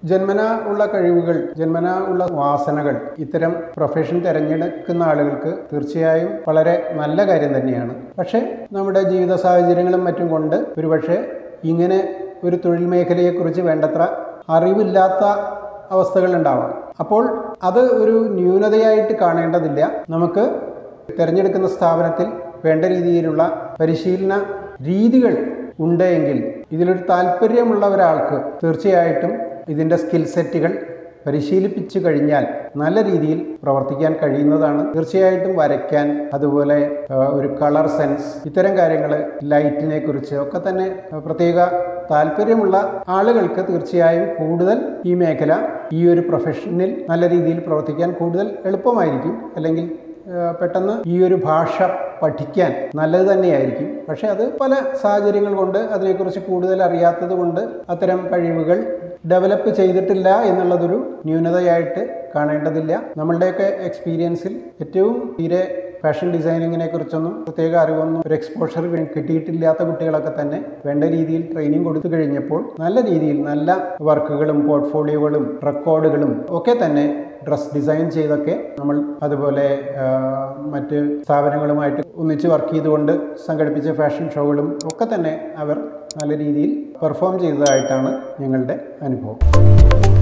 ജന്മന ഉള്ള കഴിവുകൾ ജന്മന ഉള്ള വാസനകൾ ഇത്തരം പ്രൊഫഷൻ തിരഞ്ഞെടുക്കുന്ന ആളുകൾക്ക് തീർച്ചയായും വളരെ നല്ല കാര്യം തന്നെയാണ് പക്ഷേ നമ്മുടെ ജീവിത സാഹചര്യങ്ങളും മറ്റും കൊണ്ട് ഒരുപക്ഷെ ഇങ്ങനെ ഒരു തൊഴിൽ മേഖലയെക്കുറിച്ച് വേണ്ടത്ര അറിവില്ലാത്ത അവസ്ഥകൾ ഉണ്ടാവാം അപ്പോൾ അത് ഒരു ന്യൂനതയായിട്ട് കാണേണ്ടതില്ല നമുക്ക് തിരഞ്ഞെടുക്കുന്ന സ്ഥാപനത്തിൽ വേണ്ട രീതിയിലുള്ള പരിശീലന രീതികൾ ഉണ്ടെങ്കിൽ ഇതിലൊരു താല്പര്യമുള്ള ഒരാൾക്ക് തീർച്ചയായിട്ടും ഇതിൻ്റെ സ്കിൽ സെറ്റുകൾ പരിശീലിപ്പിച്ചു കഴിഞ്ഞാൽ നല്ല രീതിയിൽ പ്രവർത്തിക്കാൻ കഴിയുന്നതാണ് തീർച്ചയായിട്ടും വരയ്ക്കാൻ അതുപോലെ ആ, ഒരു കളർ സെൻസ് ഇത്തരം കാര്യങ്ങൾ ലൈറ്റിനെ കുറിച്ച് ഒക്കെ തന്നെ ആ, പ്രത്യേക താല്പര്യമുള്ള ആളുകൾക്ക് തീർച്ചയായും കൂടുതൽ ഈ മേഖല ഈ ഒരു പ്രൊഫഷനിൽ നല്ല രീതിയിൽ പ്രവർത്തിക്കാൻ കൂടുതൽ എളുപ്പമായിരിക്കും അല്ലെങ്കിൽ ആ, പെട്ടെന്ന് ഈ ഒരു ഭാഷ പഠിക്കാൻ നല്ലത് തന്നെയായിരിക്കും പക്ഷേ അത് പല സാഹചര്യങ്ങൾ കൊണ്ട് അതിനെക്കുറിച്ച് കൂടുതൽ അറിയാത്തത് കൊണ്ട് അത്തരം കഴിവുകൾ ഡെവലപ്പ് ചെയ്തിട്ടില്ല എന്നുള്ളതൊരു ന്യൂനതയായിട്ട് കാണേണ്ടതില്ല നമ്മളുടെയൊക്കെ എക്സ്പീരിയൻസിൽ ഏറ്റവും തീരെ ഫാഷൻ ഡിസൈനിങ്ങിനെ കുറിച്ചൊന്നും പ്രത്യേക അറിവൊന്നും ഒരു എക്സ്പോഷർ കിട്ടിയിട്ടില്ലാത്ത കുട്ടികളൊക്കെ തന്നെ വേണ്ട രീതിയിൽ ട്രെയിനിങ് കൊടുത്തു കഴിഞ്ഞപ്പോൾ നല്ല രീതിയിൽ നല്ല വർക്കുകളും പോർട്ട്ഫോളിയോകളും റെക്കോർഡുകളും ഒക്കെ തന്നെ ഡ്രസ് ഡിസൈൻ ചെയ്തൊക്കെ നമ്മൾ അതുപോലെ ആ, മറ്റ് സ്ഥാപനങ്ങളുമായിട്ട് ഒന്നിച്ച് വർക്ക് ചെയ്തുകൊണ്ട് സംഘടിപ്പിച്ച ഫാഷൻ ഷോകളും ഒക്കെ തന്നെ അവർ നല്ല രീതിയിൽ പെർഫോം ചെയ്തതായിട്ടാണ് ഞങ്ങളുടെ അനുഭവം